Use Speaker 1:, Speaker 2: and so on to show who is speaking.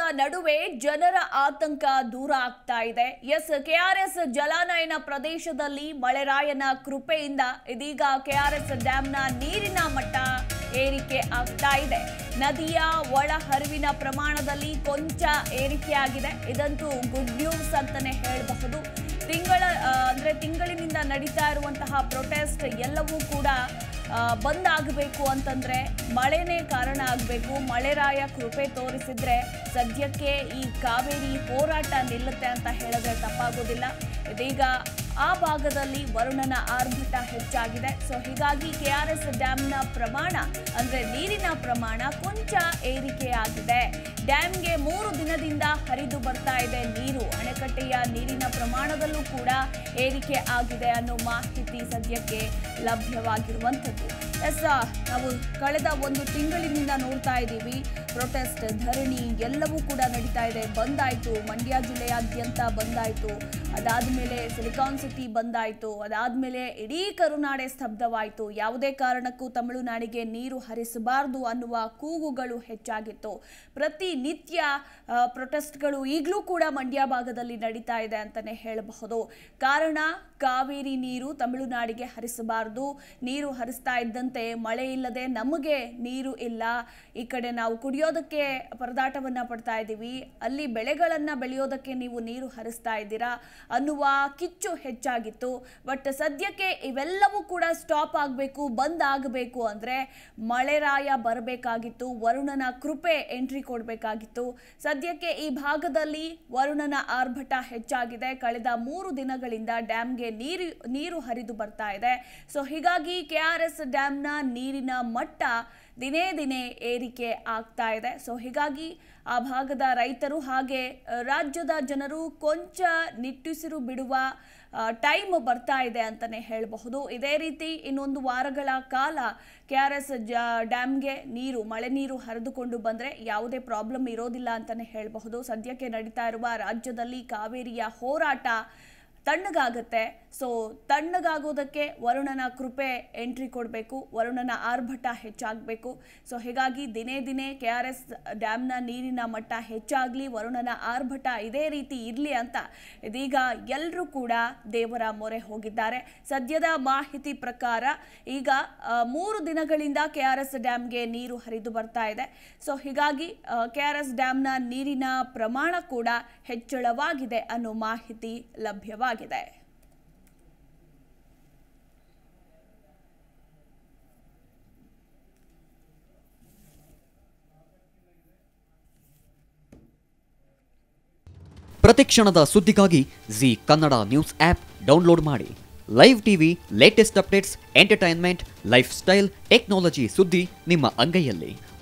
Speaker 1: ನಡುವೆ ಜನರ ಆತಂಕ ದೂರ ಆಗ್ತಾ ಇದೆ ಎಸ್ ಕೆಆರ್ಎಸ್ ಜಲಾನಯನ ಪ್ರದೇಶದಲ್ಲಿ ಮಳೆರಾಯನ ಕೃಪೆಯಿಂದ ಇದೀಗ ಕೆಆರ್ಎಸ್ ಡ್ಯಾಂನ ನೀರಿನ ಮಟ್ಟ ಏರಿಕೆ ಆಗ್ತಾ ಇದೆ ನದಿಯ ಒಳ ಹರಿವಿನ ಪ್ರಮಾಣದಲ್ಲಿ ಕೊಂಚ ಏರಿಕೆಯಾಗಿದೆ ಇದಂತೂ ಗುಡ್ ನ್ಯೂಸ್ ಅಂತಾನೆ ಹೇಳಬಹುದು ತಿಂಗಳ ಆ, ಅಂದ್ರೆ ತಿಂಗಳಿನಿಂದ ನಡೀತಾ ಇರುವಂತಹ ಪ್ರೊಟೆಸ್ಟ್ ಎಲ್ಲವೂ ಕೂಡ ಆ, ಬಂದ್ ಆಗಬೇಕು ಅಂತಂದ್ರೆ ಮಳೆನೇ ಕಾರಣ ಆಗಬೇಕು ಮಳೆರಾಯ ಕೃಪೆ ತೋರಿಸಿದ್ರೆ ಸದ್ಯಕ್ಕೆ ಈ ಕಾವೇರಿ ಹೋರಾಟ ನಿಲ್ಲುತ್ತೆ ಅಂತ ಹೇಳಿದ್ರೆ ತಪ್ಪಾಗೋದಿಲ್ಲ ಇದೀಗ ಆ ಭಾಗದಲ್ಲಿ ವರುಣನ ಆರ್ಭಟ ಹೆಚ್ಚಾಗಿದೆ ಸೊ ಹೀಗಾಗಿ ಕೆ ಆರ್ ಎಸ್ ಡ್ಯಾಂನ ಪ್ರಮಾಣ ಅಂದ್ರೆ ನೀರಿನ ಪ್ರಮಾಣ ಕೊಂಚ ಏರಿಕೆಯಾಗಿದೆ ಡ್ಯಾಂಗೆ ಮೂರು ದಿನದಿಂದ ಹರಿದು ಬರ್ತಾ ಇದೆ ನೀರು ಅಣೆಕಟ್ಟೆಯ ನೀರಿನ ಪ್ರಮಾಣದಲ್ಲೂ ಕೂಡ ಏರಿಕೆ ಆಗಿದೆ ಅನ್ನೋ ಮಾಹಿತಿ ಸದ್ಯಕ್ಕೆ ಲಭ್ಯವಾಗಿರುವಂಥದ್ದು ಎಸ್ ನಾವು ಕಳೆದ ಒಂದು ತಿಂಗಳಿನಿಂದ ನೋಡ್ತಾ ಇದ್ದೀವಿ ಪ್ರೊಟೆಸ್ಟ್ ಧರಣಿ ಎಲ್ಲವೂ ಕೂಡ ನಡೀತಾ ಇದೆ ಬಂದಾಯಿತು ಮಂಡ್ಯ ಜಿಲ್ಲೆಯಾದ್ಯಂತ ಬಂದಾಯಿತು ಅದಾದಮೇಲೆ ಸಿಲಿಕಾನ್ ಸಿಟಿ ಬಂದಾಯಿತು ಅದಾದಮೇಲೆ ಇಡೀ ಕರುನಾಡೆ ಸ್ತಬ್ಧವಾಯಿತು ಯಾವುದೇ ಕಾರಣಕ್ಕೂ ತಮಿಳುನಾಡಿಗೆ ನೀರು ಹರಿಸಬಾರದು ಅನ್ನುವ ಕೂಗುಗಳು ಹೆಚ್ಚಾಗಿತ್ತು ಪ್ರತಿನಿತ್ಯ ಆ, ಪ್ರೊಟೆಸ್ಟ್ಗಳು ಈಗಲೂ ಕೂಡ ಮಂಡ್ಯ ಭಾಗದಲ್ಲಿ ನಡೀತಾ ಇದೆ ಅಂತಲೇ ಹೇಳಬಹುದು ಕಾರಣ ಕಾವೇರಿ ನೀರು ತಮಿಳುನಾಡಿಗೆ ಹರಿಸಬಾರದು ನೀರು ಹರಿಸ್ತಾ ಇದ್ದಂತೆ ಮಳೆ ಇಲ್ಲದೆ ನಮಗೆ ನೀರು ಇಲ್ಲ ಈ ಕಡೆ ನಾವು ಕುಡಿಯೋದಕ್ಕೆ ಪರದಾಟವನ್ನ ಪಡ್ತಾ ಇದ್ದೀವಿ ಅಲ್ಲಿ ಬೆಳೆಗಳನ್ನ ಬೆಳೆಯೋದಕ್ಕೆ ನೀವು ನೀರು ಹರಿಸ್ತಾ ಇದ್ದೀರಾ ಅನ್ನುವ ಕಿಚ್ಚು ಹೆಚ್ಚಾಗಿತ್ತು ಬಟ್ ಸದ್ಯಕ್ಕೆ ಇವೆಲ್ಲವೂ ಕೂಡ ಸ್ಟಾಪ್ ಆಗಬೇಕು ಬಂದ್ ಆಗಬೇಕು ಅಂದ್ರೆ ಮಳೆರಾಯ ಬರಬೇಕಾಗಿತ್ತು ವರುಣನ ಕೃಪೆ ಎಂಟ್ರಿ ಕೊಡಬೇಕಾಗಿತ್ತು ಸದ್ಯಕ್ಕೆ ಈ ಭಾಗದಲ್ಲಿ ವರುಣನ ಆರ್ಭಟ ಹೆಚ್ಚಾಗಿದೆ ಕಳೆದ ಮೂರು ದಿನಗಳಿಂದ ಡ್ಯಾಮ್ಗೆ ನೀರು ನೀರು ಹರಿದು ಬರ್ತಾ ಇದೆ ಸೊ ಹೀಗಾಗಿ ಕೆ ಆರ್ ಎಸ್ ಡ್ಯಾಮ್ನ ನೀರಿನ ಮಟ್ಟ ದಿನೇ ದಿನೇ ಏರಿಕೆ ಆಗ್ತಾ ಇದೆ ಸೊ ಹೀಗಾಗಿ ಆ ಭಾಗದ ರೈತರು ಹಾಗೆ ಆ, ರಾಜ್ಯದ ಜನರು ಕೊಂಚ ನಿಟ್ಟುಸಿರು ಬಿಡುವ ಟೈಮ್ ಬರ್ತಾ ಇದೆ ಅಂತಲೇ ಹೇಳಬಹುದು ಇದೇ ರೀತಿ ಇನ್ನೊಂದು ವಾರಗಳ ಕಾಲ ಕೆ ಆರ್ ಎಸ್ ಡ್ಯಾಮ್ಗೆ ನೀರು ಮಳೆ ನೀರು ಹರಿದುಕೊಂಡು ಬಂದರೆ ಯಾವುದೇ ಪ್ರಾಬ್ಲಮ್ ಇರೋದಿಲ್ಲ ಅಂತಲೇ ಹೇಳಬಹುದು ಸದ್ಯಕ್ಕೆ ನಡೀತಾ ಇರುವ ರಾಜ್ಯದಲ್ಲಿ ಕಾವೇರಿಯ ಹೋರಾಟ ತಣ್ಣಗಾಗುತ್ತೆ ಸೊ ತಣ್ಣಗಾಗೋದಕ್ಕೆ ವರುಣನ ಕೃಪೆ ಎಂಟ್ರಿ ಕೊಡಬೇಕು ವರುಣನ ಆರ್ಭಟ ಹೆಚ್ಚಾಗಬೇಕು ಸೊ ಹೀಗಾಗಿ ದಿನೇ ದಿನೇ ಕೆ ಆರ್ ಎಸ್ ಡ್ಯಾಮ್ನ ನೀರಿನ ಮಟ್ಟ ಹೆಚ್ಚಾಗಲಿ ವರುಣನ ಆರ್ಭಟ ಇದೇ ರೀತಿ ಇರಲಿ ಅಂತ ಇದೀಗ ಎಲ್ಲರೂ ಕೂಡ ದೇವರ ಮೊರೆ ಹೋಗಿದ್ದಾರೆ ಸದ್ಯದ ಮಾಹಿತಿ ಪ್ರಕಾರ ಈಗ ಆ, ಮೂರು ದಿನಗಳಿಂದ ಕೆ ಆರ್ ಎಸ್ ಡ್ಯಾಮ್ಗೆ ನೀರು ಹರಿದು ಬರ್ತಾ ಇದೆ ಸೊ ಹೀಗಾಗಿ ಕೆ ಆರ್ ಎಸ್ ಡ್ಯಾಮ್ನ ನೀರಿನ ಪ್ರಮಾಣ ಕೂಡ ಹೆಚ್ಚಳವಾಗಿದೆ ಅನ್ನೋ ಮಾಹಿತಿ ಲಭ್ಯವಾಗಿದೆ
Speaker 2: ಪ್ರತಿಕ್ಷಣದ ಸುದ್ದಿಗಾಗಿ Zee Kannada news app download ಮಾಡಿ live TV latest updates entertainment lifestyle technology ಸುದ್ದಿ ನಿಮ್ಮ ಅಂಗೈಯಲ್ಲಿ